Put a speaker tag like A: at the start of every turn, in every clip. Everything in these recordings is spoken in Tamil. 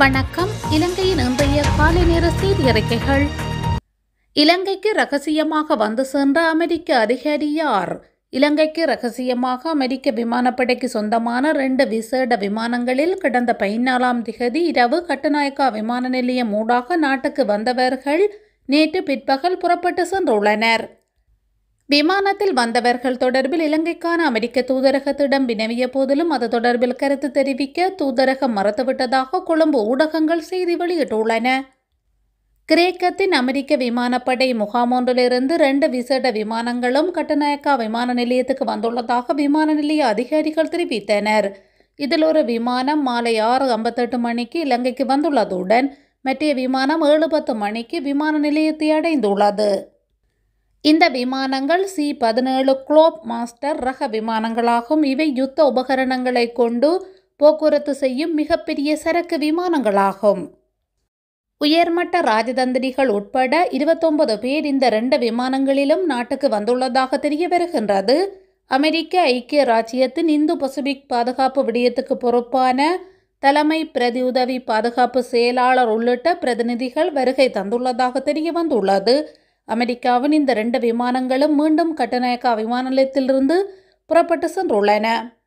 A: வணக்கம் இலங்கையின் இன்றைய காலை நேர செய்தி அறிக்கைகள் இலங்கைக்கு ரகசியமாக வந்து சென்ற அமெரிக்க அதிகாரி யார் இலங்கைக்கு ரகசியமாக அமெரிக்க விமானப்படைக்கு சொந்தமான ரெண்டு விசேட விமானங்களில் கடந்த பதினாலாம் திகதி இரவு கட்டுநாயக்கா விமான நிலையம் ஊடாக நாட்டுக்கு வந்தவர்கள் நேற்று பிற்பகல் புறப்பட்டு சென்றுள்ளனர் விமானத்தில் வந்தவர்கள் தொடர்பில் இலங்கைக்கான அமெரிக்க தூதரகத்திடம் வினவிய போதிலும் அது தொடர்பில் கருத்து தெரிவிக்க தூதரகம் மறுத்துவிட்டதாக கொழும்பு ஊடகங்கள் செய்தி வெளியிட்டுள்ளன கிரேக்கத்தின் அமெரிக்க விமானப்படை முகாமொன்றிலிருந்து ரெண்டு விசேட விமானங்களும் கட்டுநாயக்கா விமான நிலையத்துக்கு வந்துள்ளதாக விமான நிலைய அதிகாரிகள் தெரிவித்தனர் இதில் ஒரு விமானம் மாலை ஆறு ஐம்பத்தெட்டு மணிக்கு இலங்கைக்கு வந்துள்ளதுடன் மற்ற விமானம் ஏழு பத்து மணிக்கு விமான நிலையத்தை அடைந்துள்ளது இந்த விமானங்கள் சி பதினேழு குளோப் மாஸ்டர் ரக விமானங்களாகும் இவை யுத்த உபகரணங்களை கொண்டு போக்குவரத்து செய்யும் மிகப்பெரிய சரக்கு விமானங்களாகும் உயர்மட்ட ராஜதந்திரிகள் உட்பட இருபத்தொன்பது பேர் இந்த ரெண்டு விமானங்களிலும் நாட்டுக்கு வந்துள்ளதாக தெரிய வருகின்றது அமெரிக்க ஐக்கிய ராச்சியத்தின் இந்து பசிபிக் பாதுகாப்பு விடயத்துக்கு பொறுப்பான தலைமை பிரதி உதவி பாதுகாப்பு செயலாளர் உள்ளிட்ட பிரதிநிதிகள் வருகை தந்துள்ளதாக தெரிய வந்துள்ளது அமெரிக்காவின் இந்த ரெண்டு விமானங்களும் மீண்டும் கட்டநாயக்கா விமான நிலையத்திலிருந்து புறப்பட்டு சென்றுள்ளன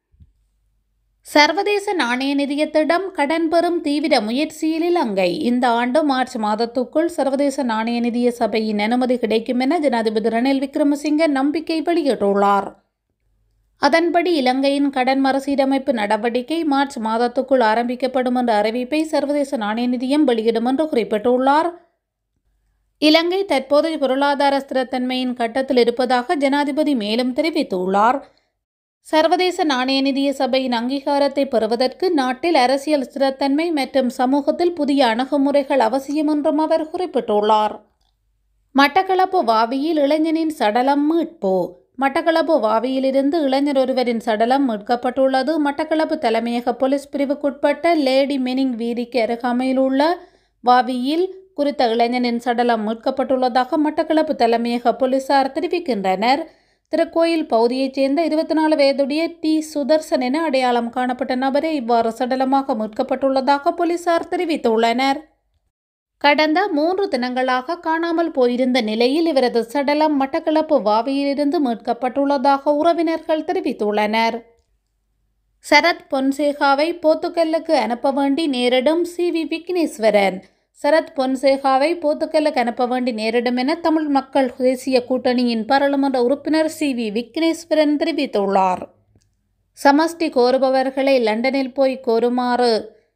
A: சர்வதேச நாணய நிதியத்திடம் கடன் பெறும் தீவிர முயற்சியில் இலங்கை இந்த ஆண்டு மார்ச் மாதத்துக்குள் சர்வதேச நாணய நிதிய சபையின் அனுமதி கிடைக்கும் என ஜனாதிபதி ரணில் விக்ரமசிங்க நம்பிக்கை வெளியிட்டுள்ளார் அதன்படி இலங்கையின் கடன் மறுசீரமைப்பு நடவடிக்கை மார்ச் மாதத்துக்குள் ஆரம்பிக்கப்படும் என்ற அறிவிப்பை சர்வதேச நாணய நிதியம் வெளியிடும் என்று குறிப்பிட்டுள்ளார் இலங்கை தற்போதைய பொருளாதார ஸ்திரத்தன்மையின் கட்டத்தில் இருப்பதாக ஜனாதிபதி மேலும் தெரிவித்துள்ளார் சர்வதேச நாணய நிதிய சபையின் அங்கீகாரத்தை பெறுவதற்கு நாட்டில் அரசியல் ஸ்திரத்தன்மை மற்றும் சமூகத்தில் புதிய அணுகுமுறைகள் அவசியம் என்றும் அவர் குறிப்பிட்டுள்ளார் மட்டக்களப்பு வாவியில் இளைஞனின் சடலம் மீட்பு மட்டக்களப்பு வாவியிலிருந்து இளைஞர் ஒருவரின் சடலம் மீட்கப்பட்டுள்ளது மட்டக்களப்பு தலைமையக போலீஸ் பிரிவுக்குட்பட்ட லேடி மெனிங் வீதிக்கு அருகாமையில் உள்ள வாவியில் குறித்த இளைஞனின் சடலம் மீட்கப்பட்டுள்ளதாக மட்டக்களப்பு தலைமையக போலீசார் தெரிவிக்கின்றனர் திருக்கோயில் பகுதியைச் சேர்ந்த இருபத்தி நாலு வயதுடைய டி சுதர்சன் என அடையாளம் காணப்பட்ட நபரே இவ்வாறு சடலமாக மீட்கப்பட்டுள்ளதாக போலீசார் தெரிவித்துள்ளனர் கடந்த மூன்று தினங்களாக காணாமல் போயிருந்த நிலையில் இவரது சடலம் மட்டக்களப்பு வாவியிலிருந்து மீட்கப்பட்டுள்ளதாக உறவினர்கள் தெரிவித்துள்ளனர் சரத் பொன்சேகாவை போத்துக்கல்லுக்கு அனுப்ப வேண்டி நேரிடும் சி வி விக்னேஸ்வரன் சரத் பொன்சேகாவை போத்துக்கல்லுக்கு அனுப்ப வேண்டி நேரிடும் என தமிழ் மக்கள் தேசிய கூட்டணியின் பாராளுமன்ற உறுப்பினர் சி வி விக்னேஸ்வரன் தெரிவித்துள்ளார் சமஷ்டி கோருபவர்களை லண்டனில் போய் கோருமாறு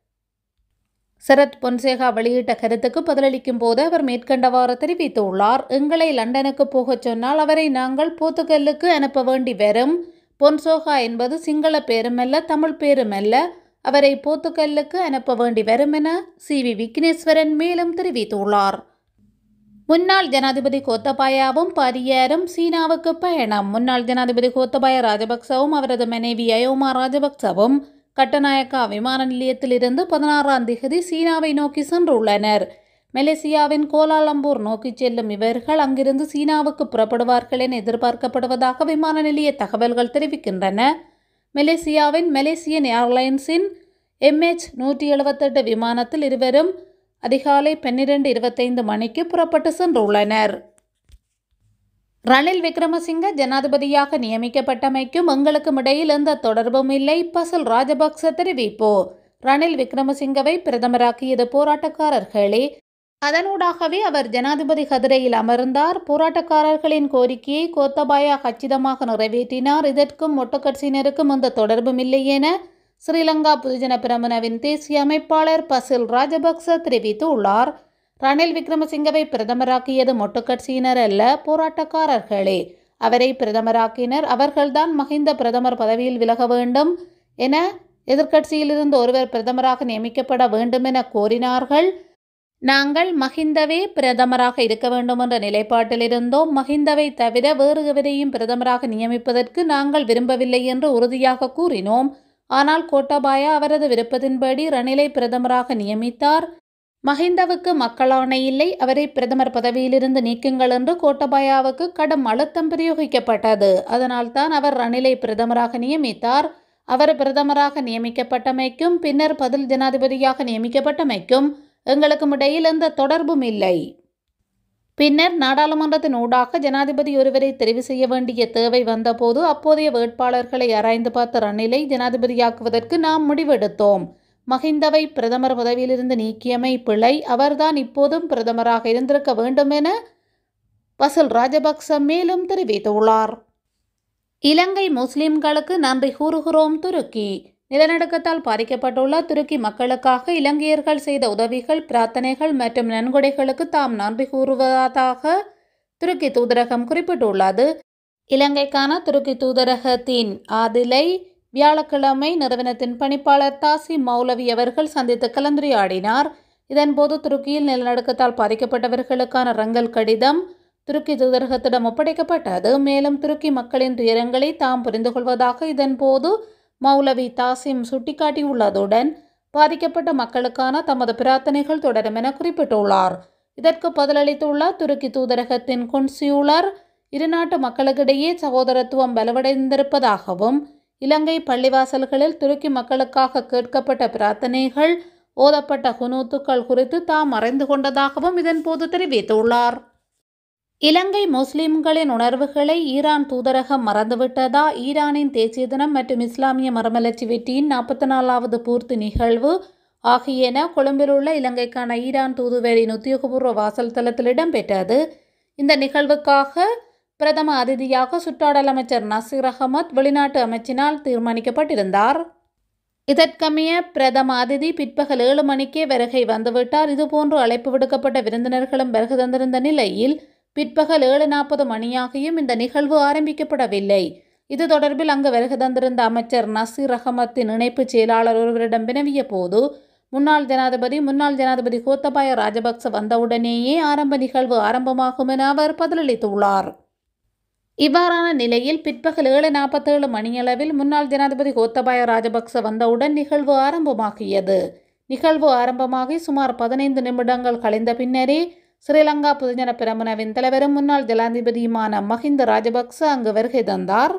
A: சரத் பொன்சேகா வெளியிட்ட கருத்துக்கு பதிலளிக்கும் போது அவர் மேற்கண்டவாறு தெரிவித்துள்ளார் எங்களை லண்டனுக்கு போகச் சொன்னால் அவரை நாங்கள் போத்துக்கல்லுக்கு அனுப்ப வேண்டி வரும் பொன்சோகா என்பது சிங்கள பேருமல்ல தமிழ் பேருமல்ல அவரை போத்துக்கல்லுக்கு அனுப்ப வேண்டி வரும் என சி வி விக்னேஸ்வரன் மேலும் தெரிவித்துள்ளார் முன்னாள் ஜனாதிபதி கோத்தபாயாவும் பரியாரும் சீனாவுக்கு பயணம் முன்னாள் ஜனாதிபதி கோத்தபாய ராஜபக்சவும் அவரது மனைவி அயோமா ராஜபக்சவும் கட்டநாயக்கா விமான நிலையத்திலிருந்து பதினாறாம் திகதி சீனாவை நோக்கி சென்றுள்ளனர் மலேசியாவின் கோலாலம்பூர் நோக்கி செல்லும் இவர்கள் அங்கிருந்து சீனாவுக்கு புறப்படுவார்கள் என எதிர்பார்க்கப்படுவதாக விமான நிலைய தகவல்கள் தெரிவிக்கின்றன மலேசியாவின் மலேசியன் ஏர்லைன்ஸின் எம்ஹெச் நூற்றி எழுபத்தெட்டு விமானத்தில் இருவரும் அதிகாலை பன்னிரண்டு இருபத்தைந்து மணிக்கு புறப்பட்டு சென்றுள்ளனர் ரணில் விக்ரமசிங்க ஜனாதிபதியாக நியமிக்கப்பட்டமைக்கும் எங்களுக்கும் இடையில் எந்த தொடர்பும் இல்லை பசல் ராஜபக்ச தெரிவிப்பு ரணில் விக்ரமசிங்கவை பிரதமராக்கியது போராட்டக்காரர்களே அதனூடாகவே அவர் ஜனாதிபதி கதிரையில் அமர்ந்தார் போராட்டக்காரர்களின் கோரிக்கையை கோத்தபாயா கச்சிதமாக நிறைவேற்றினார் இதற்கும் ஒட்டுக்கட்சியினருக்கும் எந்த தொடர்பும் இல்லை என ஸ்ரீலங்கா பொதுஜன பிரமுனவின் தேசிய அமைப்பாளர் பசில் ராஜபக்ச தெரிவித்துள்ளார் ரணில் விக்ரமசிங்கவை பிரதமராக்கியது மொட்டுக்கட்சியினர் அல்ல போராட்டக்காரர்களே அவரை பிரதமராக்கினர் அவர்கள்தான் மஹிந்த பிரதமர் பதவியில் விலக வேண்டும் என எதிர்க்கட்சியிலிருந்து ஒருவர் பிரதமராக நியமிக்கப்பட வேண்டும் என கோரினார்கள் நாங்கள் மஹிந்தவே பிரதமராக இருக்க வேண்டும் என்ற நிலைப்பாட்டில் இருந்தோம் மஹிந்தவை தவிர வேறு எவரையும் பிரதமராக நியமிப்பதற்கு நாங்கள் விரும்பவில்லை என்று உறுதியாக கூறினோம் ஆனால் கோட்டாபாயா அவரது விருப்பத்தின்படி ரணிலை பிரதமராக நியமித்தார் மஹிந்தவுக்கு மக்களாணை இல்லை அவரை பிரதமர் பதவியிலிருந்து நீக்குங்கள் என்று கோட்டபாயாவுக்கு கடும் அழுத்தம் பிரயோகிக்கப்பட்டது அதனால்தான் அவர் ரணிலை பிரதமராக நியமித்தார் அவர் பிரதமராக நியமிக்கப்பட்டமைக்கும் பின்னர் பதில் ஜனாதிபதியாக நியமிக்கப்பட்டமைக்கும் எங்களுக்கும் இடையில் எந்த தொடர்பும் இல்லை பின்னர் நாடாளுமன்றத்தின் ஊடாக ஜனாதிபதி ஒருவரை தெரிவு செய்ய வேண்டிய தேவை வந்தபோது அப்போதைய வேட்பாளர்களை ஆராய்ந்து பார்த்த ரணிலை ஜனாதிபதியாக்குவதற்கு நாம் முடிவெடுத்தோம் மஹிந்தவை பிரதமர் பதவியிலிருந்து நீக்கியமை பிழை அவர்தான் இப்போதும் பிரதமராக இருந்திருக்க வேண்டும் என பசல் ராஜபக்ச மேலும் தெரிவித்துள்ளார் இலங்கை முஸ்லிம்களுக்கு நன்றி கூறுகிறோம் துருக்கி நிலநடுக்கத்தால் பாதிக்கப்பட்டுள்ள துருக்கி மக்களுக்காக இலங்கையர்கள் செய்த உதவிகள் பிரார்த்தனைகள் மற்றும் நன்கொடைகளுக்கு தாம் நன்றி கூறுவதாக துருக்கி தூதரகம் குறிப்பிட்டுள்ளது இலங்கைக்கான துருக்கி தூதரகத்தின் ஆதிலை வியாழக்கிழமை நிறுவனத்தின் பணிப்பாளர் தாசி மௌலவி அவர்கள் சந்தித்து கலந்துரையாடினார் இதன்போது துருக்கியில் நிலநடுக்கத்தால் பாதிக்கப்பட்டவர்களுக்கான ரங்கல் கடிதம் துருக்கி தூதரகத்திடம் ஒப்படைக்கப்பட்டது மேலும் துருக்கி மக்களின் துயரங்களை தாம் புரிந்து கொள்வதாக இதன்போது மௌலவி தாசிம் சுட்டிக்காட்டியுள்ளதுடன் பாதிக்கப்பட்ட மக்களுக்கான தமது பிரார்த்தனைகள் தொடரும் என குறிப்பிட்டுள்ளார் இதற்கு பதிலளித்துள்ள துருக்கி தூதரகத்தின் கொன்சியுலர் இருநாட்டு மக்களுக்கிடையே சகோதரத்துவம் பலவடைந்திருப்பதாகவும் இலங்கை பள்ளிவாசல்களில் துருக்கி மக்களுக்காக கேட்கப்பட்ட பிரார்த்தனைகள் ஓதப்பட்ட குனூத்துக்கள் குறித்து தாம் அறிந்து கொண்டதாகவும் இதன்போது தெரிவித்துள்ளார் இலங்கை முஸ்லிம்களின் உணர்வுகளை ஈரான் தூதரகம் மறந்துவிட்டதா ஈரானின் தேசிய தினம் மற்றும் இஸ்லாமிய மரமலர்ச்சி வெற்றியின் நாற்பத்தி நாலாவது பூர்த்தி நிகழ்வு ஆகியன கொழும்பில் உள்ள இலங்கைக்கான ஈரான் தூதுவரின் உத்தியோகபூர்வ வாசல் தளத்தில் இடம்பெற்றது இந்த நிகழ்வுக்காக பிரதம அதிதியாக சுற்றாடல் அமைச்சர் நசீர் அகமத் வெளிநாட்டு அமைச்சினால் தீர்மானிக்கப்பட்டிருந்தார் இதற்கமைய பிரதம அதிதி பிற்பகல் ஏழு மணிக்கே வருகை வந்துவிட்டார் இதுபோன்று அழைப்பு விடுக்கப்பட்ட விருந்தினர்களும் வருகை தந்திருந்த நிலையில் பிற்பகல் ஏழு நாற்பது மணியாகியும் இந்த நிகழ்வு ஆரம்பிக்கப்படவில்லை இது தொடர்பில் அங்கு வருகை தந்திருந்த அமைச்சர் நசீர் அகமத்தின் இணைப்பு செயலாளர் ஒருவரிடம் வினவிய போது முன்னாள் ஜனாதிபதி முன்னாள் ஜனாதிபதி கோத்தபாய ராஜபக்ச வந்தவுடனேயே ஆரம்ப நிகழ்வு ஆரம்பமாகும் என அவர் பதிலளித்துள்ளார் இவ்வாறான நிலையில் பிற்பகல் ஏழு நாற்பத்தேழு மணியளவில் முன்னாள் ஜனாதிபதி கோத்தபாய ராஜபக்ச வந்தவுடன் நிகழ்வு ஆரம்பமாகியது நிகழ்வு ஆரம்பமாகி சுமார் பதினைந்து நிமிடங்கள் கழிந்த பின்னரே ஸ்ரீலங்கா பொதுஜன பிரமுனவின் தலைவரும் முன்னாள் ஜனாதிபதியுமான மஹிந்த ராஜபக்ச அங்கு வருகை தந்தார்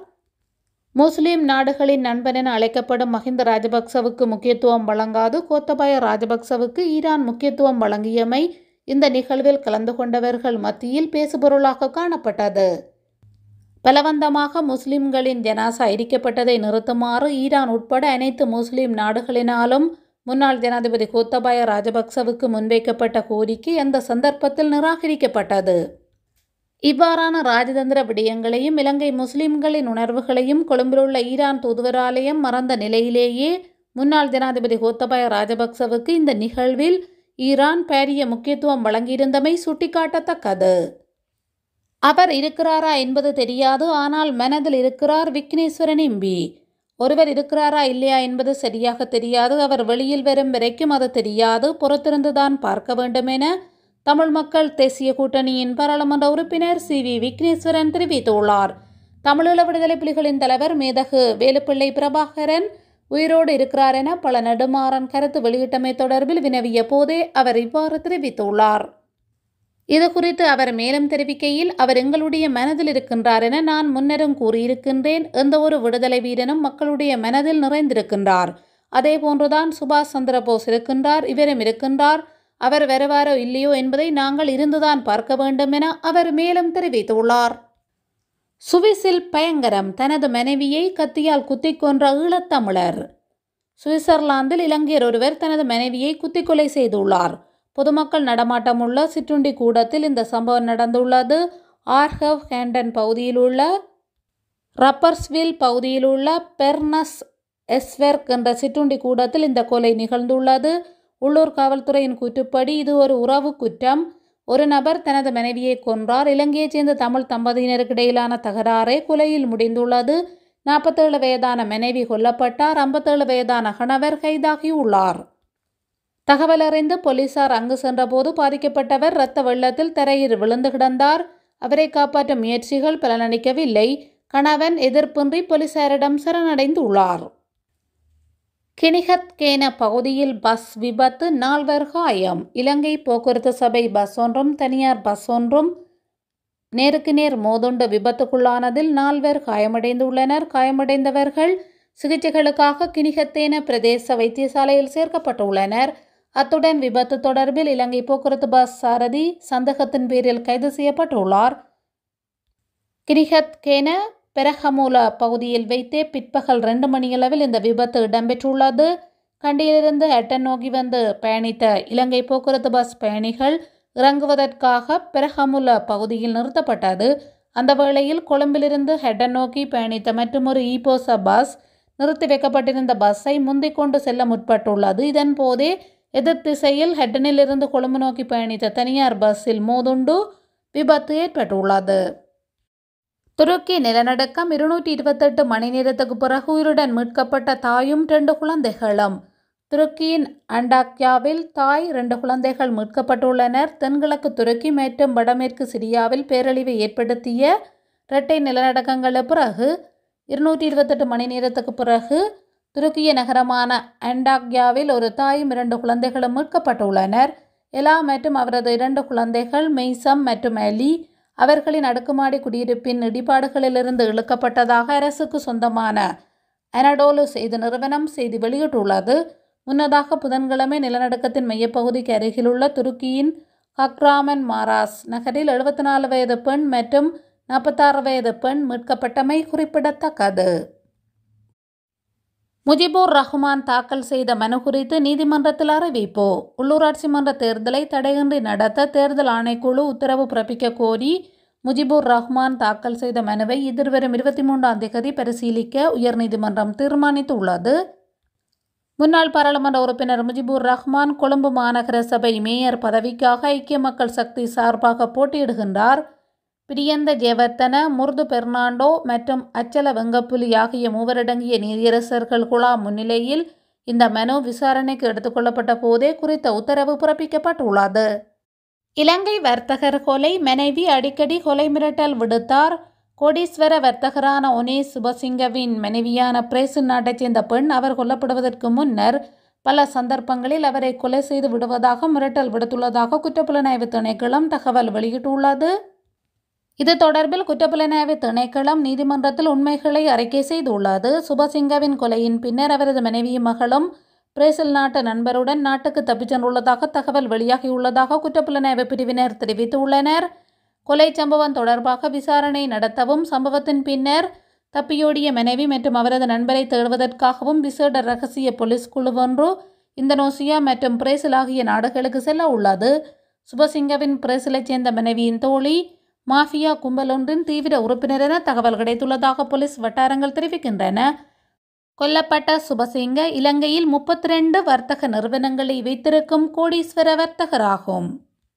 A: முஸ்லிம் நாடுகளின் நண்பன் என அழைக்கப்படும் மஹிந்த ராஜபக்சவுக்கு முக்கியத்துவம் வழங்காது கோத்தபாய ராஜபக்சவுக்கு ஈரான் முக்கியத்துவம் வழங்கியமை இந்த நிகழ்வில் கலந்து கொண்டவர்கள் மத்தியில் பேசுபொருளாக காணப்பட்டது பலவந்தமாக முஸ்லிம்களின் ஜனாசா எரிக்கப்பட்டதை நிறுத்துமாறு ஈரான் உட்பட அனைத்து முஸ்லிம் நாடுகளினாலும் முன்னாள் ஜனாதிபதி கோத்தபாய ராஜபக்சவுக்கு முன்வைக்கப்பட்ட கோரிக்கை அந்த சந்தர்ப்பத்தில் நிராகரிக்கப்பட்டது இவ்வாறான ராஜதந்திர விடயங்களையும் இலங்கை முஸ்லிம்களின் உணர்வுகளையும் கொழும்பிலுள்ள ஈரான் தூதுவராலயம் மறந்த நிலையிலேயே முன்னாள் ஜனாதிபதி கோத்தபாய ராஜபக்சவுக்கு இந்த நிகழ்வில் ஈரான் பாரிய முக்கியத்துவம் வழங்கியிருந்தமை சுட்டிக்காட்டத்தக்கது அவர் இருக்கிறாரா என்பது தெரியாது ஆனால் மனதில் இருக்கிறார் விக்னேஸ்வரன் எம்பி ஒருவர் இருக்கிறாரா இல்லையா என்பது சரியாக தெரியாது அவர் வெளியில் வரும் வரைக்கும் அது தெரியாது பொறுத்திருந்துதான் பார்க்க வேண்டும் என தமிழ் மக்கள் தேசிய கூட்டணியின் பாராளுமன்ற உறுப்பினர் சி வி விக்னேஸ்வரன் தெரிவித்துள்ளார் தமிழீழ விடுதலை புலிகளின் தலைவர் மேதகு வேலுப்பிள்ளை பிரபாகரன் உயிரோடு இருக்கிறார் என பல நெடுமாறன் கருத்து வெளியிட்டமை தொடர்பில் வினவிய போதே அவர் இவ்வாறு தெரிவித்துள்ளார் இது குறித்து அவர் மேலும் தெரிவிக்கையில் அவர் எங்களுடைய மனதில் இருக்கின்றார் என நான் முன்னரும் கூறியிருக்கின்றேன் எந்த ஒரு விடுதலை வீரனும் மக்களுடைய மனதில் நிறைந்திருக்கின்றார் அதே போன்றுதான் சுபாஷ் சந்திரபோஸ் இருக்கின்றார் இவரும் இருக்கின்றார் அவர் வருவாரோ இல்லையோ என்பதை நாங்கள் இருந்துதான் பார்க்க வேண்டும் என அவர் மேலும் தெரிவித்துள்ளார் சுவிஸில் பயங்கரம் தனது மனைவியை கத்தியால் குத்திக் கொன்ற ஈழத்தமிழர் சுவிட்சர்லாந்தில் இலங்கையர் ஒருவர் தனது மனைவியை குத்திக் கொலை செய்துள்ளார் பொதுமக்கள் நடமாட்டமுள்ள சிற்றுண்டி கூடத்தில் இந்த சம்பவம் நடந்துள்ளது ஆர்ஹவ் ஹேண்டன் பகுதியில் உள்ள ரப்பர்ஸ்வில் பகுதியில் உள்ள பெர்னஸ் எஸ்வெர்க் என்ற சிற்றுண்டி கூடத்தில் இந்த கொலை நிகழ்ந்துள்ளது உள்ளூர் காவல்துறையின் கூற்றுப்படி இது ஒரு உறவு குற்றம் ஒரு நபர் தனது மனைவியை கொன்றார் இலங்கையைச் சேர்ந்த தமிழ் தம்பதியினருக்கு இடையிலான தகராறே கொலையில் முடிந்துள்ளது நாற்பத்தேழு வயதான மனைவி கொல்லப்பட்டார் ஐம்பத்தேழு வயதான கணவர் கைதாகியுள்ளார் தகவல் அறிந்து போலீசார் அங்கு சென்றபோது பாதிக்கப்பட்டவர் இரத்த வெள்ளத்தில் தரையில் விழுந்து கிடந்தார் அவரை காப்பாற்ற முயற்சிகள் பலனளிக்கவில்லை கணவன் எதிர்ப்பின்றி போலீசாரிடம் சரணடைந்துள்ளார் கினிகத் கேன பகுதியில் பஸ் விபத்து நால்வர் காயம் இலங்கை போக்குவரத்து சபை பஸ் ஒன்றும் தனியார் பஸ் ஒன்றும் நேருக்கு நேர் மோதுண்டு விபத்துக்குள்ளானதில் நால்வர் காயமடைந்துள்ளனர் காயமடைந்தவர்கள் சிகிச்சைகளுக்காக கினிகத்தேன பிரதேச வைத்தியசாலையில் சேர்க்கப்பட்டுள்ளனர் அத்துடன் விபத்து தொடர்பில் இலங்கை போக்குவரத்து பஸ் சாரதி சந்தேகத்தின் பேரில் கைது செய்யப்பட்டுள்ளார் கிரிஹத் கேன பெரஹமூல பகுதியில் வைத்தே பிற்பகல் ரெண்டு மணியளவில் இந்த விபத்து இடம்பெற்றுள்ளது கண்டியிலிருந்து ஹெட்டன் நோக்கி வந்து பயணித்த இலங்கை போக்குவரத்து பஸ் பயணிகள் இறங்குவதற்காக பெரஹமுல பகுதியில் நிறுத்தப்பட்டது அந்த வேளையில் கொழும்பிலிருந்து ஹெட்டன் நோக்கி பயணித்த மற்றொரு ஈபோச பஸ் நிறுத்தி வைக்கப்பட்டிருந்த பஸ்ஸை முந்திக் கொண்டு செல்ல முற்பட்டுள்ளது இதன் போதே எதிர் திசையில் ஹெட்டனிலிருந்து கொழும்பு நோக்கி பயணித்த தனியார் பஸ்ஸில் மோதுண்டு விபத்து ஏற்பட்டுள்ளது துருக்கி நிலநடுக்கம் இருநூற்றி இருபத்தெட்டு மணி நேரத்துக்கு பிறகு உயிருடன் மீட்கப்பட்ட தாயும் ரெண்டு குழந்தைகளும் துருக்கியின் அண்டாக்யாவில் தாய் ரெண்டு குழந்தைகள் மீட்கப்பட்டுள்ளனர் தென்கிழக்கு துருக்கி மற்றும் வடமேற்கு சிரியாவில் பேரழிவை ஏற்படுத்திய இரட்டை நிலநடுக்கங்களுக்கு பிறகு இருநூற்றி இருபத்தெட்டு மணி நேரத்துக்கு பிறகு துருக்கிய நகரமான அண்டாக்யாவில் ஒரு தாயும் இரண்டு குழந்தைகளும் மீட்கப்பட்டுள்ளனர் எலா மற்றும் அவரது இரண்டு குழந்தைகள் மெய்சம் மற்றும் அலி அவர்களின் அடுக்குமாடி குடியிருப்பின் இடிபாடுகளிலிருந்து இழுக்கப்பட்டதாக அரசுக்கு சொந்தமான அனடோலு செய்தி நிறுவனம் செய்தி வெளியிட்டுள்ளது முன்னதாக புதன்கிழமை நிலநடுக்கத்தின் மையப்பகுதிக்கு அருகிலுள்ள துருக்கியின் கக்ராமன் மாராஸ் நகரில் எழுபத்தி நாலு வயது பெண் மற்றும் நாற்பத்தாறு வயது பெண் மீட்கப்பட்டமை குறிப்பிடத்தக்கது முஜிபுர் ரஹ்மான் தாக்கல் செய்த மனு குறித்து நீதிமன்றத்தில் அறிவிப்பு உள்ளூராட்சி மன்ற தேர்தலை தடையின்றி நடத்த தேர்தல் ஆணைக்குழு உத்தரவு பிறப்பிக்க கோரி முஜிபுர் ரஹ்மான் தாக்கல் செய்த மனுவை எதிர்வரும் இருபத்தி மூன்றாம் தேதி பரிசீலிக்க உயர்நீதிமன்றம் தீர்மானித்துள்ளது முன்னாள் பாராளுமன்ற உறுப்பினர் முஜிபுர் ரஹ்மான் கொழும்பு மாநகர சபை மேயர் பதவிக்காக ஐக்கிய மக்கள் சக்தி சார்பாக போட்டியிடுகின்றார் பிரியந்த ஜெயவர்த்தன முர்து பெர்னாண்டோ மற்றும் அச்சல வெங்கப்புலி ஆகிய மூவரடங்கிய நீதியரசர்கள் குழா முன்னிலையில் இந்த மனு விசாரணைக்கு எடுத்துக்கொள்ளப்பட்ட போதே குறித்த உத்தரவு பிறப்பிக்கப்பட்டுள்ளது இலங்கை வர்த்தகர் கொலை மனைவி அடிக்கடி கொலை மிரட்டல் விடுத்தார் கோடீஸ்வர வர்த்தகரான ஒனே சுபசிங்கவின் மனைவியான பிரேசில் நாட்டைச் சேர்ந்த பெண் அவர் கொல்லப்படுவதற்கு முன்னர் பல சந்தர்ப்பங்களில் அவரை கொலை செய்து விடுவதாக மிரட்டல் விடுத்துள்ளதாக குற்றப்புலனாய்வு திணைக்களம் தகவல் வெளியிட்டுள்ளது இது தொடர்பில் குற்றப்புலனாய்வு திணைக்களம் நீதிமன்றத்தில் உண்மைகளை அறிக்கை செய்துள்ளது சுபசிங்கவின் கொலையின் பின்னர் அவரது மனைவியும் மகளும் பிரேசில் நாட்டு நண்பருடன் நாட்டுக்கு தப்பிச் சென்றுள்ளதாக தகவல் வெளியாகியுள்ளதாக குற்றப்புலனாய்வு பிரிவினர் தெரிவித்துள்ளனர் கொலை சம்பவம் தொடர்பாக விசாரணை நடத்தவும் சம்பவத்தின் பின்னர் தப்பியோடிய மனைவி மற்றும் அவரது நண்பரை தேடுவதற்காகவும் விசேட ரகசிய போலீஸ் குழு ஒன்று இந்தோனேசியா மற்றும் பிரேசில் ஆகிய நாடுகளுக்கு செல்ல உள்ளது சுபசிங்கவின் பிரேசிலைச் சேர்ந்த மனைவியின் தோழி மாஃபியா கும்பல் ஒன்றின் தீவிர உறுப்பினர் என தகவல் கிடைத்துள்ளதாக போலீஸ் வட்டாரங்கள் தெரிவிக்கின்றன கொல்லப்பட்ட சுபசிங்க இலங்கையில் முப்பத்தி ரெண்டு வர்த்தக நிறுவனங்களை வைத்திருக்கும் கோடீஸ்வர வர்த்தகராகும்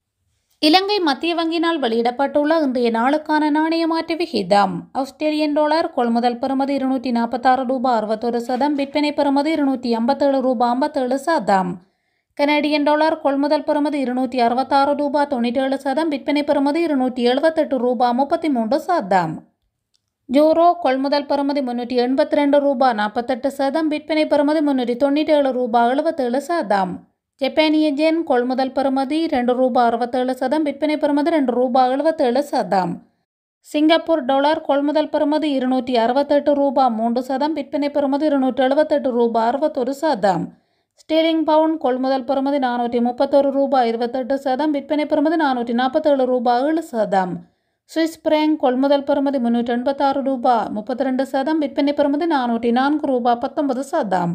A: இலங்கை மத்திய வங்கியினால் வெளியிடப்பட்டுள்ள இன்றைய நாளுக்கான நாணய மாற்று விகிதம் ஆஸ்திரேலியன் டாலர் கொள்முதல் பெறுமதி இருநூற்றி நாற்பத்தாறு ரூபாய் அறுபத்தொரு சதம் விற்பனை பெறுமதி இருநூற்றி ஐம்பத்தேழு ரூபாய் ஐம்பத்தேழு சதம் கனடியன் டாலர் கொள்முதல் பெறுமதி இருநூற்றி அறுபத்தாறு ரூபாய் தொண்ணூற்றேழு சதம் விற்பனை பெறுமதி இருநூற்றி எழுபத்தெட்டு ரூபாய் முப்பத்தி மூன்று சதம் ஜூரோ கொள்முதல் பெறுமதி முன்னூற்றி எண்பத்தி ரெண்டு ரூபாய் நாற்பத்தெட்டு சதம் விற்பனை பெறுமதி முன்னூற்றி தொண்ணூற்றி ஏழு ரூபாய் எழுபத்தேழு சதம் ஜப்பானிய ஜென் கொள்முதல் பெறுமதி ரெண்டு ரூபாய் அறுபத்தேழு சதம் விற்பனை பெறுமதி ரெண்டு ரூபாய் எழுபத்தேழு சதம் சிங்கப்பூர் டாலர் கொள்முதல் பெறுமதி இருநூற்றி அறுபத்தெட்டு ரூபாய் மூன்று சதம் விற்பனை பெறுமதி இருநூற்றி எழுபத்தெட்டு ரூபாய் அறுபத்தொரு சதம் ஸ்டீலிங் பவுண்ட் கொள்முதல் பெறுமதி நானூற்றி முப்பத்தொரு ரூபாய் இருபத்தெட்டு சதம் விற்பனை பெறுமதி நானூற்றி நாற்பத்தேழு ரூபாய் ஏழு சதம் சுவிஸ் பிரேங்க் கொள்முதல் பெறுமதி முன்னூற்றி எண்பத்தாறு ரூபாய் முப்பத்தி ரெண்டு சதம் விற்பனை பெறுமதி நானூற்றி நான்கு ரூபாய் பத்தொன்பது சதம்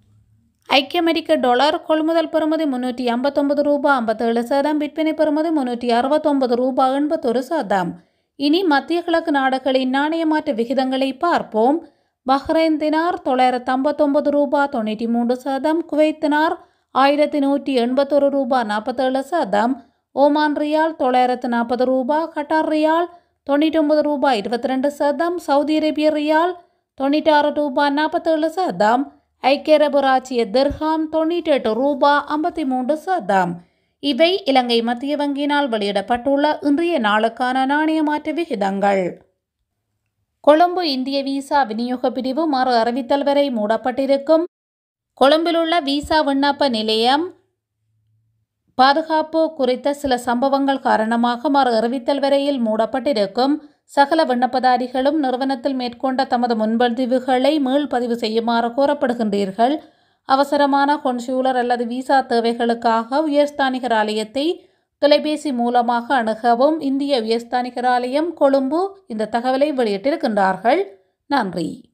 A: ஐக்கிய அமெரிக்க டாலர் கொள்முதல் பெறுமதி முன்னூற்றி ஐம்பத்தொன்பது ரூபாய் ஐம்பத்தேழு சதம் விற்பனை பெறுமதி முன்னூற்றி அறுபத்தொன்பது ரூபாய் எண்பத்தொரு சதம் இனி மத்திய கிழக்கு நாடுகளின் நாணய மாற்று விகிதங்களை பார்ப்போம் பஹ்ரைன் தினார் தொள்ளாயிரத்து ஐம்பத்தொன்பது ரூபாய் தொண்ணூற்றி மூன்று சதம் குவைத் தினார் ஆயிரத்தி நூற்றி எண்பத்தொரு ரூபாய் நாற்பத்தேழு சதம் ஓமான் ரியால் தொள்ளாயிரத்து நாற்பது ரூபாய் கட்டார் ரியால் தொண்ணூற்றி ஒன்பது ரூபாய் இருபத்தி ரெண்டு சதம் சவுதி அரேபிய ரியால் தொண்ணூറ്റാറ് ரூபாய் நாற்பத்தேழு சதம் ஐக்கிய அரபு ராச்சிய திர்ஹாம் தொண்ணூற்றி எட்டு ரூபாய் ஐம்பத்தி மூன்று சதம் இவை இலங்கை மத்திய வங்கியினால் வெளியிடப்பட்டுள்ள இன்றைய நாளுக்கான நாணய மாற்று விகிதங்கள் கொழும்பு இந்திய விசா விநியோக பிரிவு மறு அறிவித்தல் வரை மூடப்பட்டிருக்கும் கொழும்பிலுள்ள விசா விண்ணப்ப நிலையம் பாதுகாப்பு குறித்த சில சம்பவங்கள் காரணமாக மறு அறிவித்தல் வரையில் மூடப்பட்டிருக்கும் சகல விண்ணப்பதாரிகளும் நிறுவனத்தில் மேற்கொண்ட தமது முன்பதிவுகளை மீள்பதிவு செய்யுமாறு கோரப்படுகின்றீர்கள் அவசரமான கொன்சூலர் அல்லது விசா தேவைகளுக்காக உயர்ஸ்தானிகர் ஆலயத்தை தொலைபேசி மூலமாக அணுகவும் இந்திய உயர்ஸ்தானிகர் ஆலயம் கொழும்பு இந்த தகவலை வெளியிட்டிருக்கின்றார்கள் நன்றி